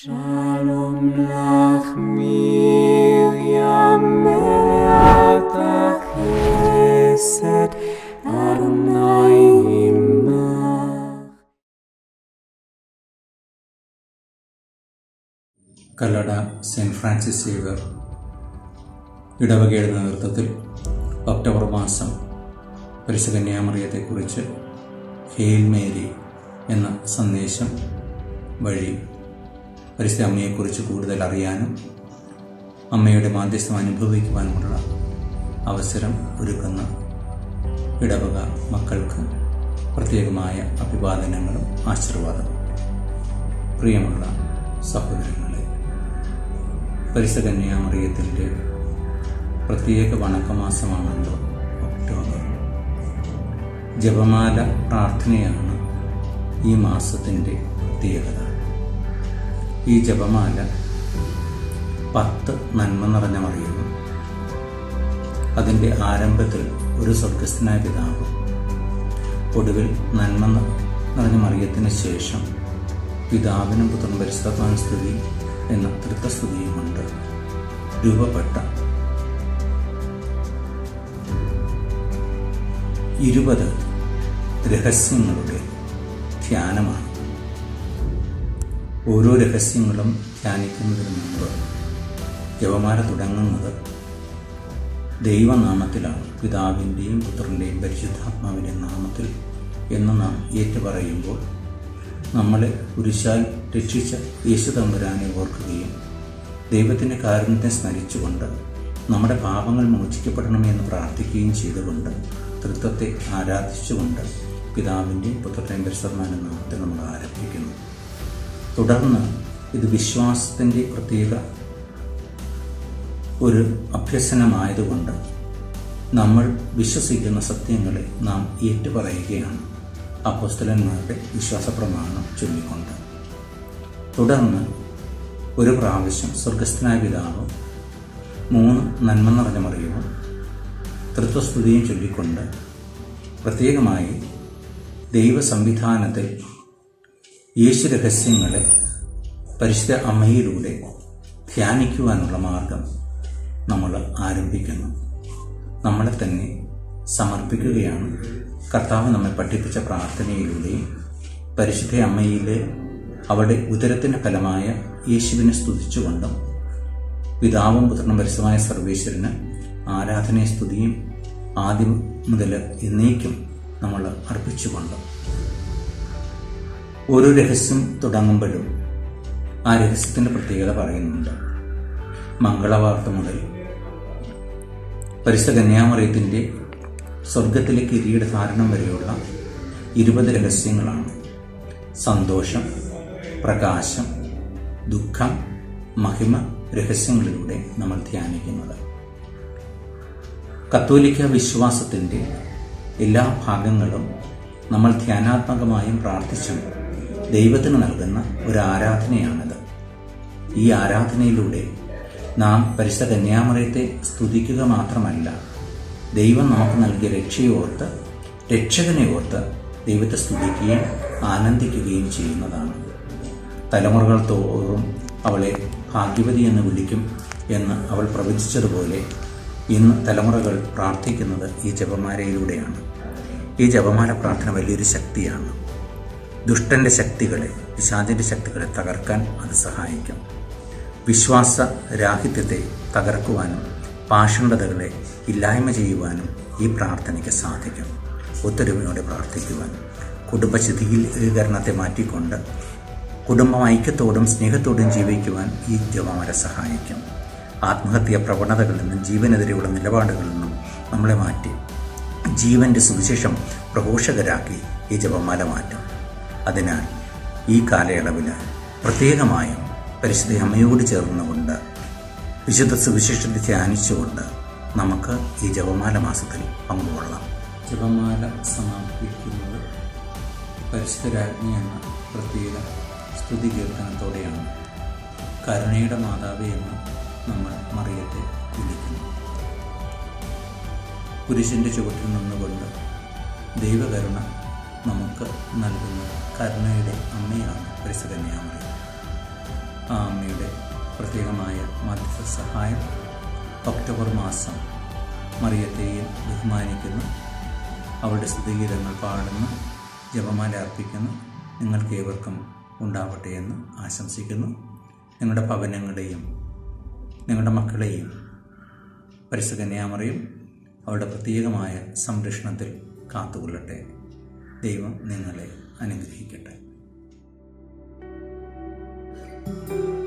Shalom lach Miriam me'at chesed Adonai imach Kallada Saint Francis Xavier ഇടവകയുടെ നേതൃത്വത്തിൽ October മാസം പരിശുദ്ധ കന്യാമറിയത്തെക്കുറിച്ച് ഹെയിൽ മേരി എന്ന സന്ദേശം വഴി പരിശുദ്ധ അമ്മയെക്കുറിച്ച് കൂടുതൽ അറിയാനും അമ്മയുടെ മാധ്യസ്ഥം അനുഭവിക്കുവാനുമുള്ള അവസരം ഒരുക്കുന്ന ഇടവക മക്കൾക്ക് പ്രത്യേകമായ അഭിവാദനങ്ങളും ആശീർവാദവും പ്രിയമുള്ള സഹോദരങ്ങളെ പരിശുദ്ധ കന്യാമറിയത്തിൻ്റെ പ്രത്യേക വണക്കമാസമാണല്ലോ ഒക്ടോബർ ജപമാല പ്രാർത്ഥനയാണ് ഈ മാസത്തിൻ്റെ പ്രത്യേകത ഈ ജപമാല പത്ത് നന്മ നിറഞ്ഞ മറിയുന്നു അതിൻ്റെ ആരംഭത്തിൽ ഒരു സ്വർഗസ്ഥനായ പിതാവ് ഒടുവിൽ നന്മ ന- നിറഞ്ഞ മറിയത്തിന് ശേഷം പിതാവിനും പുത്രനും പരിശുദ്ധമായ സ്തുതി എന്ന തൃത്വസ്തുതിയും കൊണ്ട് രൂപപ്പെട്ട ഇരുപത് രഹസ്യങ്ങളുടെ ധ്യാനമാണ് ഓരോ രഹസ്യങ്ങളും ധ്യാനിക്കുന്നതിന് മുമ്പ് ജപമാല തുടങ്ങുന്നത് ദൈവനാമത്തിലാണ് പിതാവിൻ്റെയും പുത്രൻ്റെയും പരിശുദ്ധാത്മാവിൻ്റെ നാമത്തിൽ എന്ന് നാം ഏറ്റുപറയുമ്പോൾ നമ്മളെ കുരിശാൽ രക്ഷിച്ച യേശു തമ്പുരാനെ ഓർക്കുകയും ദൈവത്തിൻ്റെ കാരുണ്യത്തെ സ്മരിച്ചുകൊണ്ട് നമ്മുടെ പാപങ്ങൾ മോചിക്കപ്പെടണമെന്ന് പ്രാർത്ഥിക്കുകയും ചെയ്തുകൊണ്ട് തൃത്വത്തെ ആരാധിച്ചുകൊണ്ട് പിതാവിൻ്റെയും പുത്രൻ്റെയും പരിശുദ്ധമായ നാമത്തിൽ നമ്മൾ ആരംഭിക്കുന്നു തുടർന്ന് ഇത് വിശ്വാസത്തിൻ്റെ പ്രത്യേക ഒരു അഭ്യസനമായതുകൊണ്ട് നമ്മൾ വിശ്വസിക്കുന്ന സത്യങ്ങളെ നാം ഏറ്റുപറയുകയാണ് അപ്പോസ്തലന്മാരുടെ വിശ്വാസ പ്രമാണം ചൊല്ലിക്കൊണ്ട് തുടർന്ന് ഒരു പ്രാവശ്യം സ്വർഗസ്ഥനായ പിതാവ് മൂന്ന് നന്മ നിറഞ്ഞ മറിയവും തൃത്വസ്തുതിയും ചൊല്ലിക്കൊണ്ട് പ്രത്യേകമായി ദൈവ സംവിധാനത്തിൽ യേശു രഹസ്യങ്ങളെ പരിശുദ്ധ അമ്മയിലൂടെ ധ്യാനിക്കുവാനുള്ള മാർഗം നമ്മൾ ആരംഭിക്കുന്നു നമ്മളെ തന്നെ സമർപ്പിക്കുകയാണ് കർത്താവ് നമ്മെ പഠിപ്പിച്ച പ്രാർത്ഥനയിലൂടെയും പരിശുദ്ധ അമ്മയിലെ അവളുടെ ഉദരത്തിന് ഫലമായ യേശുവിനെ സ്തുതിച്ചുകൊണ്ടും പിതാവും പുത്രനും പരിശുദ്ധമായ സർവേശ്വരന് ആരാധനയും സ്തുതിയും ആദ്യം മുതൽ എന്നേക്കും നമ്മൾ അർപ്പിച്ചുകൊണ്ടും ഓരോ രഹസ്യം തുടങ്ങുമ്പോഴും ആ രഹസ്യത്തിന്റെ പ്രത്യേകത പറയുന്നുണ്ട് മംഗളവാർത്ത മുതൽ പരിശുദ്ധ കന്യാമറിയത്തിന്റെ സ്വർഗത്തിലെ കിരീടധാരണം വരെയുള്ള ഇരുപത് രഹസ്യങ്ങളാണ് സന്തോഷം പ്രകാശം ദുഃഖം മഹിമ രഹസ്യങ്ങളിലൂടെ നമ്മൾ ധ്യാനിക്കുന്നത് കത്തോലിക്ക വിശ്വാസത്തിന്റെ എല്ലാ ഭാഗങ്ങളും നമ്മൾ ധ്യാനാത്മകമായും പ്രാർത്ഥിച്ചും ദൈവത്തിന് നൽകുന്ന ഒരു ആരാധനയാണിത് ഈ ആരാധനയിലൂടെ നാം പരിശുദ്ധ കന്യാമറയത്തെ സ്തുതിക്കുക മാത്രമല്ല ദൈവം നമുക്ക് നൽകിയ രക്ഷയോർത്ത് രക്ഷകനെ ഓർത്ത് ദൈവത്തെ സ്തുതിക്കുകയും ആനന്ദിക്കുകയും ചെയ്യുന്നതാണ് തലമുറകൾ തോറും അവളെ ഭാഗ്യവതി എന്ന് വിളിക്കും എന്ന് അവൾ പ്രവചിച്ചതുപോലെ ഇന്ന് തലമുറകൾ പ്രാർത്ഥിക്കുന്നത് ഈ ജപമാലയിലൂടെയാണ് ഈ ജപമാല പ്രാർത്ഥന വലിയൊരു ശക്തിയാണ് ദുഷ്ടന്റെ ശക്തികളെ പിശാചിന്റെ ശക്തികളെ തകർക്കാൻ അത് സഹായിക്കും വിശ്വാസ രാഹിത്യത്തെ തകർക്കുവാനും പാഷണ്ഡതകളെ ഇല്ലായ്മ ചെയ്യുവാനും ഈ പ്രാർത്ഥനയ്ക്ക് സാധിക്കും ഒത്തൊരുമയോടെ പ്രാർത്ഥിക്കുവാൻ കുടുംബ ശിഥിലീകരണത്തെ മാറ്റിക്കൊണ്ട് കുടുംബം ഐക്യത്തോടും സ്നേഹത്തോടും ജീവിക്കുവാൻ ഈ ജപമാല സഹായിക്കും ആത്മഹത്യാ പ്രവണതകളിൽ നിന്നും ജീവനെതിരെയുള്ള നിലപാടുകളിൽ നിന്നും നമ്മളെ മാറ്റി ജീവന്റെ സുവിശേഷം പ്രഘോഷകരാക്കി ഈ ജപമാല മാറ്റും അതിനാൽ ഈ കാലയളവിൽ പ്രത്യേകമായും പരിശുദ്ധ അമ്മയോട് ചേർന്നുകൊണ്ട് വിശുദ്ധ സുവിശേഷത്തെ ധ്യാനിച്ചുകൊണ്ട് നമുക്ക് ഈ ജപമാല മാസത്തിൽ പങ്കുകൊള്ളാം ജപമാല സമാപിക്കുന്നത് പരിശുദ്ധരാജ്ഞി എന്ന പ്രത്യേക സ്തുതി കീർത്തനത്തോടെയാണ് കരുണയുടെ മാതാവേ എന്ന് നമ്മൾ മറിയത്തെ വിളിക്കുന്നു കുരിശിൻ്റെ ചുവട്ടിൽ നിന്നുകൊണ്ട് ദൈവകരുണ നമുക്ക് നൽകുന്ന കരുണയുടെ അമ്മയാണ് പരിശുദ്ധന്യാമറി ആ അമ്മയുടെ പ്രത്യേകമായ മധ്യസ്ഥ സഹായം ഒക്ടോബർ മാസം മറിയത്തെയും ബഹുമാനിക്കുന്നു അവളുടെ സ്തുതിഗീതങ്ങൾ പാടുന്നു ജപമാല അർപ്പിക്കുന്നു നിങ്ങൾക്ക് ഏവർക്കും ഉണ്ടാവട്ടെ എന്ന് ആശംസിക്കുന്നു നിങ്ങളുടെ ഭവനങ്ങളെയും നിങ്ങളുടെ മക്കളെയും പരിശുദ്ധ കന്യാമറിയും അവരുടെ പ്രത്യേകമായ സംരക്ഷണത്തിൽ കാത്തുകൊള്ളട്ടെ ദൈവം നിങ്ങളെ അനുഗ്രഹിക്കട്ടെ